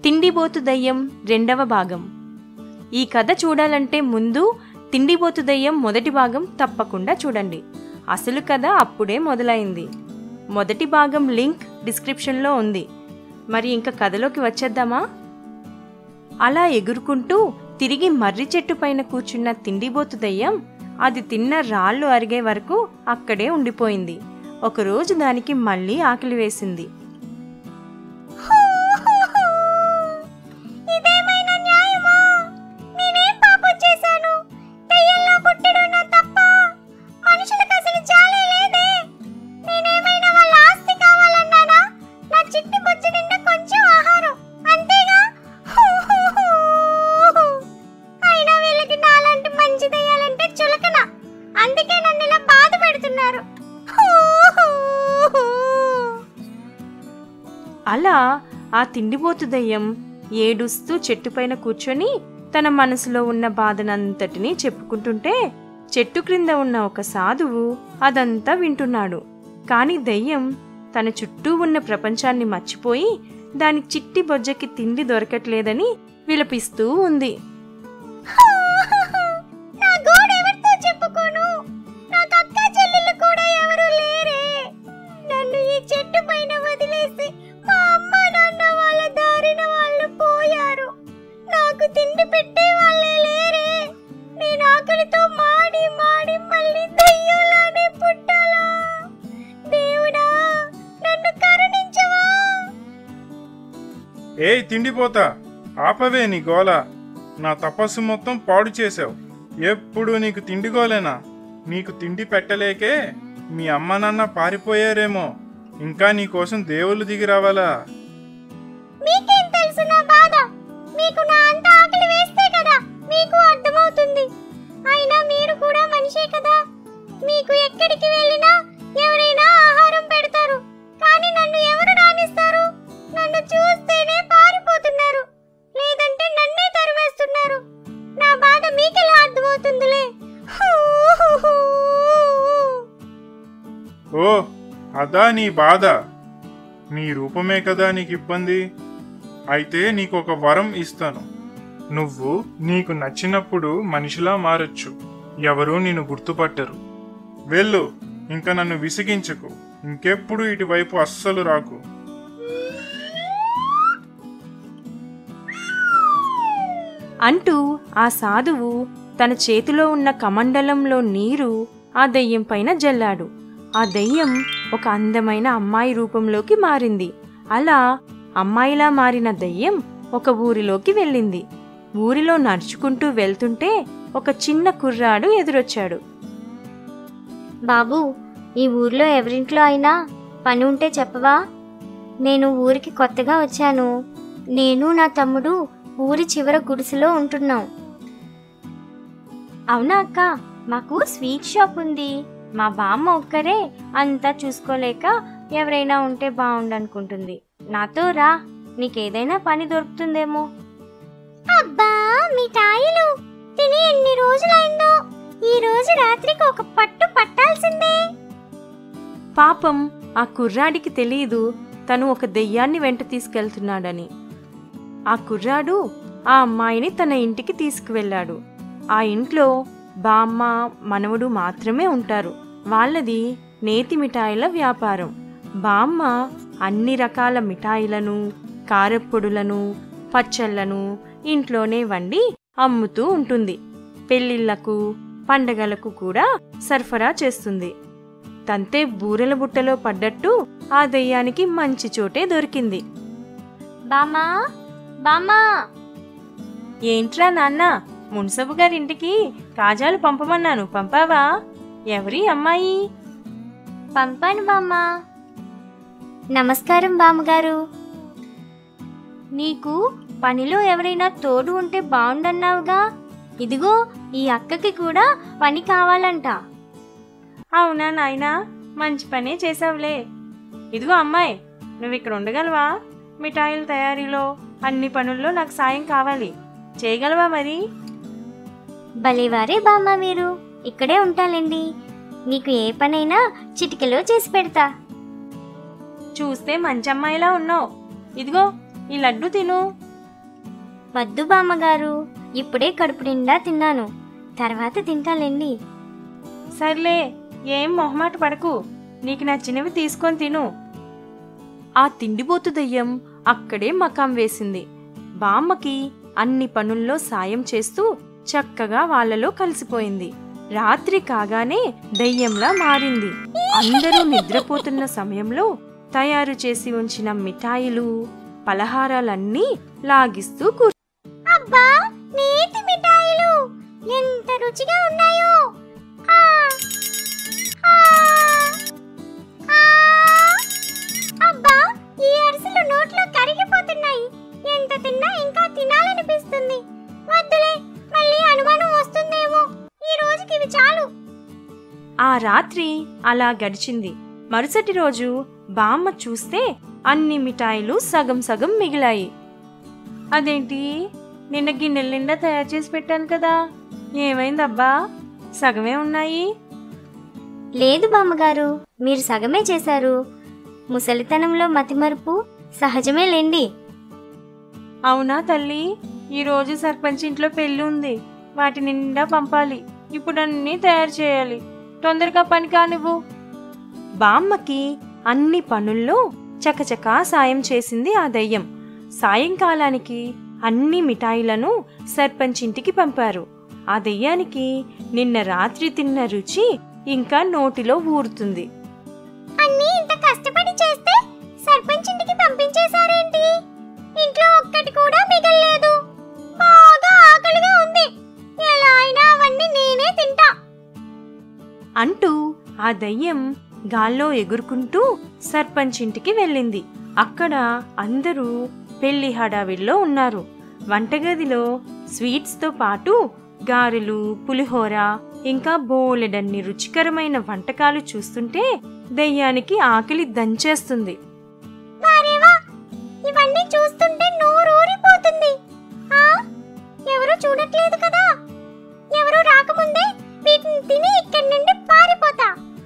తిండిబోతు దయ్యం రెండవ భాగం ఈ కథ చూడాలంటే ముందు తిండిబోతు దయ్యం మొదటి భాగం తప్పకుండా చూడండి అసలు కథ అప్పుడే మొదలైంది మొదటి భాగం లింక్ డిస్క్రిప్షన్లో ఉంది మరి ఇంకా కథలోకి వచ్చేద్దామా అలా ఎగురుకుంటూ తిరిగి మర్రి చెట్టు పైన కూర్చున్న తిండిబోతు దయ్యం అది తిన్న రాళ్ళు అరిగే వరకు అక్కడే ఉండిపోయింది ఒకరోజు దానికి మళ్ళీ ఆకలి వేసింది ఇదేమైనా న్యాయమా నేనేం పాపం చేశాను దెయ్యంలో పుట్టడం నా తప్ప మనుషులకు అసలు జాలే లేదే నేనేమైనా వాళ్ళ ఆస్తి కావాలన్నానా నా చిట్టి బొజ్జ నిండా కొంచెం ఆహారం అంతేగా అయినా వీళ్ళకి నాలాంటి మంచి దెయ్యాలంటే చులకన అందుకే నన్ను ఇలా బాధ పెడుతున్నారు అలా ఆ తిండిబోతు దయ్యం ఏడుస్తూ చెట్టుపైన కూర్చొని తన మనసులో ఉన్న బాధనంతటినీ చెప్పుకుంటుంటే చెట్టు క్రింద ఉన్న ఒక సాధువు అదంతా వింటున్నాడు కాని దయ్యం తన చుట్టూ ఉన్న ప్రపంచాన్ని మర్చిపోయి దాని చిట్టి బొజ్జకి తిండి దొరకట్లేదని విలపిస్తూ ఉంది నా గోడు ఎవరితో చెప్పుకోను నాకు అక్క చెల్లెలు కూడా ఎవరు లేరే నన్ను ఈ చెట్టు పైన వదిలేసి మా అమ్మ నాన్న వాళ్ళ దారిన వాళ్ళు పోయారు నాకు తిండి పెట్టే వాళ్ళే లేరే నేను ఆకలితో మాడి మాడి మళ్ళీ దయ్యంలానే పుట్టాలా దేవుడా నన్ను కరుణించవా ఏయ్ తిండిపోతా ఆపవే నీ గోల నా తపస్సు మొత్తం పాడు చేసావు ఎప్పుడు నీకు తిండి గోలేనా నీకు తిండి పెట్టలేకే మీ అమ్మ నాన్న పారిపోయారేమో ఇంకా నీ కోసం దేవుళ్ళు దిగి రావాలా మీకేం తెలుసు నా బాధ మీకు నా అంత ఆకలి వేస్తే కదా మీకు అర్థమవుతుంది అయినా మీరు కూడా మనిషే కదా మీకు ఎక్కడికి వెళ్ళినా ఎవరైనా ఆహారం పెడతారు కానీ నన్ను ఎవరు రాణిస్తారు నన్ను చూస్తేనే పారిపోతున్నారు లేదంటే నన్నే తరివేస్తున్నారు నా బాధ మీకెలా అర్థమవుతుందిలే ఓ అదా నీ బాధ నీ రూపమే కదా నీకు ఇబ్బంది అయితే నీకు ఒక వరం ఇస్తాను నువ్వు నీకు నచ్చినప్పుడు మనిషిలా మారొచ్చు ఎవరూ నిన్ను గుర్తుపట్టరు వెళ్ళు ఇంకా నన్ను విసిగించకు ఇంకెప్పుడు ఇటువైపు అస్సలు రాకు అంటూ ఆ సాధువు తన చేతిలో ఉన్న కమండలంలో నీరు ఆ దయ్యం పైన జల్లాడు ఆ దయ్యం ఒక అందమైన అమ్మాయి రూపంలోకి మారింది అలా అమ్మాయిలా మారిన దయ్యం ఒక ఊరిలోకి వెళ్ళింది ఊరిలో నడుచుకుంటూ వెళ్తుంటే ఒక చిన్న కుర్రాడు ఎదురొచ్చాడు బాబు ఈ ఊర్లో ఎవరింట్లో అయినా పని ఉంటే చెప్పవా నేను ఊరికి కొత్తగా వచ్చాను నేను నా తమ్ముడు ఊరి చివర గుడిసెలో ఉంటున్నాం అవునా అక్క మాకు స్వీట్ షాప్ ఉంది మా బామ్మ ఒక్కరే అంతా చూసుకోలేక ఎవరైనా ఉంటే బాగుండనుకుంటుంది నాతో రా నీకేదైనా పని దొరుకుతుందేమో అబ్బా మిఠాయిలు తిని ఎన్ని రోజులైందో ఈ రోజు రాత్రికి ఒక పట్టు పట్టాల్సిందే పాపం ఆ కుర్రాడికి తెలియదు తను ఒక దెయ్యాన్ని వెంట తీసుకెళ్తున్నాడని ఆ కుర్రాడు ఆ అమ్మాయిని తన ఇంటికి తీసుకువెళ్ళాడు ఆ ఇంట్లో బామ్మ మనవడు మాత్రమే ఉంటారు వాళ్ళది నేతి మిఠాయిల వ్యాపారం బామ్మ అన్ని రకాల మిఠాయిలను కారప్పొడులను పచ్చళ్ళను ఇంట్లోనే వండి అమ్ముతూ ఉంటుంది పెళ్ళిళ్ళకు పండగలకు కూడా సరఫరా చేస్తుంది తంతే బూరెల బుట్టలో పడ్డట్టు ఆ దెయ్యానికి మంచి చోటే దొరికింది బామ్మా బామ్మా ఏంట్రా నాన్న మున్సబు గారింటికి కాజాలు పంపమన్నాను పంపావా ఎవరి అమ్మాయి పంపాను బామ్మా నమస్కారం బామ్మగారు నీకు పనిలో ఎవరైనా తోడు ఉంటే బాగుండన్నావుగా ఇదిగో ఈ అక్కకి కూడా పని కావాలంట అవునా నాయనా మంచి పనే చేసావులే ఇదిగో అమ్మాయి నువ్వు ఇక్కడ ఉండగలవా మిఠాయిల తయారీలో అన్ని పనుల్లో నాకు సాయం కావాలి చేయగలవా మరి భలేవారే బామ్మ మీరు ఇక్కడే ఉంటాలండి నీకు ఏ పనైనా చిటికెలో చేసి పెడతా చూస్తే మంచి అమ్మాయిలా ఉన్నావు ఇదిగో ఈ లడ్డు తిను వద్దు బామ్మగారు ఇప్పుడే కడుపు నిండా తిన్నాను తర్వాత తింటాలేండి సర్లే ఏం మొహమాట పడకు నీకు నచ్చినవి తీసుకొని తిను ఆ తిండిపోతు దయ్యం అక్కడే మకాం వేసింది బామ్మకి అన్ని పనుల్లో సాయం చేస్తూ చక్కగా వాళ్ళలో కలిసిపోయింది రాత్రి కాగానే దయ్యంలా మారింది అందరూ నిద్రపోతున్న సమయంలో తయారు చేసి ఉంచిన మిఠాయిలు పలహారాలన్నీ లాగిస్తూ కూర్చు అబ్బా నేతి మిఠాయిలు ఎంత రుచిగా ఉన్నాయో ఆ, ఆ, ఆ. అబ్బా ఈ అరిసెలు నోట్లో కరిగిపోతున్నాయి ఎంత తిన్నా ఇంకా తినాలనిపిస్తుంది వద్దులే మళ్ళీ అనుమానం వస్తుందేమో ఈ రోజుకి ఇవి చాలు ఆ రాత్రి అలా గడిచింది మరుసటి రోజు బామ్మ చూస్తే అన్ని మిఠాయిలు సగం సగం మిగిలాయి అదేంటి నిన్న గిన్నెల నిండా తయారు చేసి పెట్టాను కదా ఏమైందబ్బా సగమే ఉన్నాయి లేదు బామ్మగారు మీరు సగమే చేశారు ముసలితనంలో మతిమరుపు సహజమే లేండి అవునా తల్లి ఈరోజు సర్పంచ్ ఇంట్లో పెళ్లి ఉంది వాటి నిండా పంపాలి ఇప్పుడు అన్నీ తయారు చేయాలి తొందరగా పని కానివ్వు బామ్మకి అన్ని పనుల్లో చకచకా సాయం చేసింది ఆ దయ్యం సాయంకాలానికి అన్ని మిఠాయిలను సర్పంచ్ ఇంటికి పంపారు ఆ దయ్యానికి నిన్న రాత్రి తిన్న రుచి ఇంకా నోటిలో ఊరుతుంది అన్నీ ఇంత కష్టపడి చేస్తే సర్పంచ్ ఇంటికి పంపించేశారేంటి ఇంట్లో ఒక్కటి కూడా మిగల్లేదు బాగా ఆకలిగా ఉంది ఎలా అయినా అవన్నీ నేనే తింటా అంటూ ఆ దయ్యం గాల్లో ఎగురుకుంటూ సర్పంచ్ ఇంటికి వెళ్ళింది అక్కడ అందరూ పెళ్లి హడావిడిలో ఉన్నారు వంటగదిలో స్వీట్స్తో పాటు గారెలు పులిహోర ఇంకా బోలెడన్ని రుచికరమైన వంటకాలు చూస్తుంటే దయ్యానికి ఆకలి దంచేస్తుంది వారేవా ఇవన్నీ చూస్తుంటే నోరూరిపోతుంది ఆ ఎవరు చూడట్లేదు కదా ఎవరు రాకముందే వీటిని తిని ఇక్కడి నుండి పారిపోతా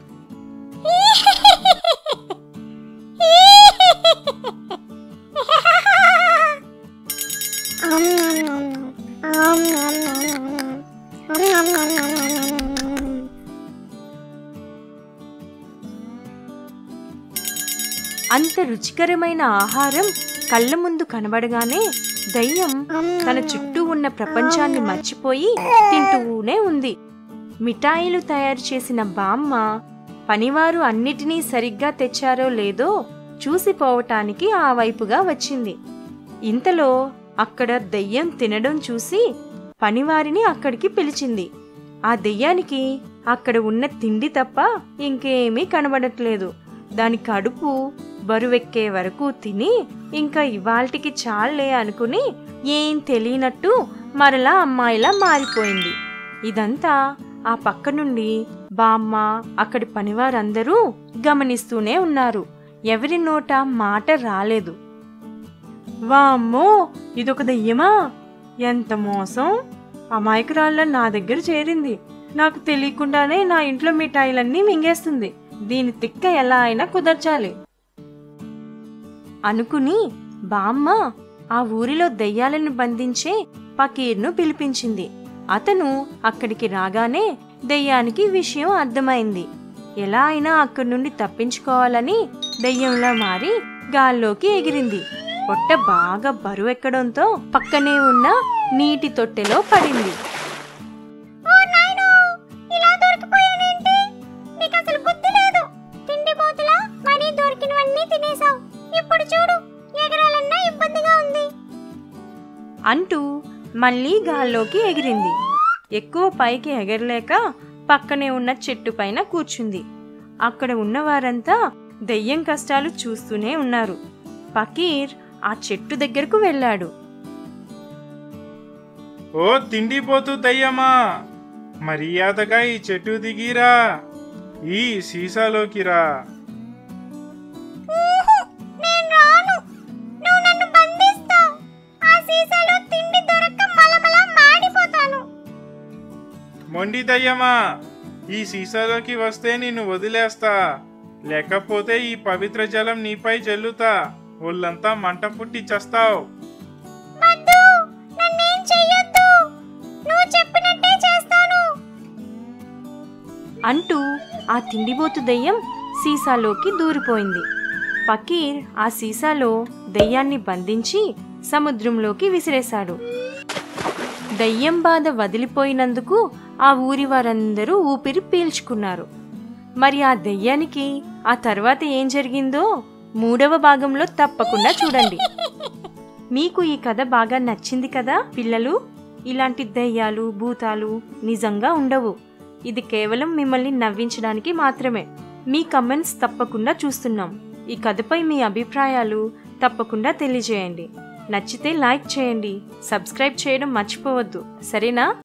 అంత రుచికరమైన ఆహారం కళ్ళ ముందు కనబడగానే దయ్యం తన చుట్టూ ఉన్న ప్రపంచాన్ని మర్చిపోయి తింటూనే ఉంది మిఠాయిలు తయారు చేసిన బామ్మ పనివారు అన్నిటినీ సరిగ్గా తెచ్చారో లేదో చూసిపోవటానికి ఆ వైపుగా వచ్చింది ఇంతలో అక్కడ దయ్యం తినడం చూసి పనివారిని అక్కడికి పిలిచింది ఆ దెయ్యానికి అక్కడ ఉన్న తిండి తప్ప ఇంకేమీ కనబడట్లేదు దాని కడుపు బరువెక్కే వరకు తిని ఇంకా ఇవాల్టికి చాలే అనుకుని ఏం తెలియనట్టు మరలా అమ్మాయిలా మారిపోయింది ఇదంతా ఆ పక్క నుండి బామ్మ అక్కడి పనివారందరూ గమనిస్తూనే ఉన్నారు ఎవరి నోట మాట రాలేదు వామ్మో ఇదొక దెయ్యమా ఎంత మోసం అమాయకురాళ్ళ నా దగ్గర చేరింది నాకు తెలియకుండానే నా ఇంట్లో మిఠాయిలన్నీ మింగేస్తుంది దీని తిక్క ఎలా అయినా కుదర్చాలి అనుకుని బామ్మ ఆ ఊరిలో దెయ్యాలను బంధించే పకీర్ను పిలిపించింది అతను అక్కడికి రాగానే దెయ్యానికి విషయం అర్థమైంది ఎలా అయినా అక్కడి నుండి తప్పించుకోవాలని దెయ్యంలా మారి గాల్లోకి ఎగిరింది పొట్ట బాగా బరువెక్కడంతో పక్కనే ఉన్న నీటి తొట్టెలో పడింది ఓ నాయనో ఇలా దొరికిపోయానేంటి నీకు అసలు బుద్ధి లేదు తిండి పోతులా మరీ దొరికినవన్నీ తినేసావు ఇప్పుడు చూడు ఎగరాలన్నా ఇబ్బందిగా ఉంది అంటూ మళ్ళీ గాల్లోకి ఎగిరింది ఎక్కువ పైకి ఎగరలేక పక్కనే ఉన్న చెట్టు పైన కూర్చుంది అక్కడ ఉన్నవారంతా దెయ్యం కష్టాలు చూస్తూనే ఉన్నారు పకీర్ ఆ చెట్టు దగ్గరకు వెళ్ళాడు ఓ తిండిపోతూ దయ్యమా మర్యాదగా ఈ చెట్టు దిగిరా ఈ సీసాలోకి రా ఊహు, నేను రాను నువ్వు నన్ను బంధిస్తావు ఆ సీసాలో తిండి దొరక్క మలమల మాడిపోతాను మొండి దయ్యమా ఈ సీసాలోకి వస్తే నిన్ను వదిలేస్తా లేకపోతే ఈ పవిత్ర జలం నీపై జల్లుతా ఒళ్ళంతా మంట పుట్టి చస్తావు వద్దు అంటూ ఆ తిండిబోతు దెయ్యం సీసాలోకి దూరిపోయింది పకీర్ ఆ సీసాలో దెయ్యాన్ని బంధించి సముద్రంలోకి విసిరేశాడు దయ్యం బాధ వదిలిపోయినందుకు ఆ ఊరి వారందరూ ఊపిరి పీల్చుకున్నారు మరి ఆ దెయ్యానికి ఆ తర్వాత ఏం జరిగిందో మూడవ భాగంలో తప్పకుండా చూడండి మీకు ఈ కథ బాగా నచ్చింది కదా పిల్లలు ఇలాంటి దయ్యాలు భూతాలు నిజంగా ఉండవు ఇది కేవలం మిమ్మల్ని నవ్వించడానికి మాత్రమే మీ కమెంట్స్ తప్పకుండా చూస్తున్నాం ఈ కథపై మీ అభిప్రాయాలు తప్పకుండా తెలియజేయండి నచ్చితే లైక్ చేయండి సబ్స్క్రైబ్ చేయడం మర్చిపోవద్దు సరేనా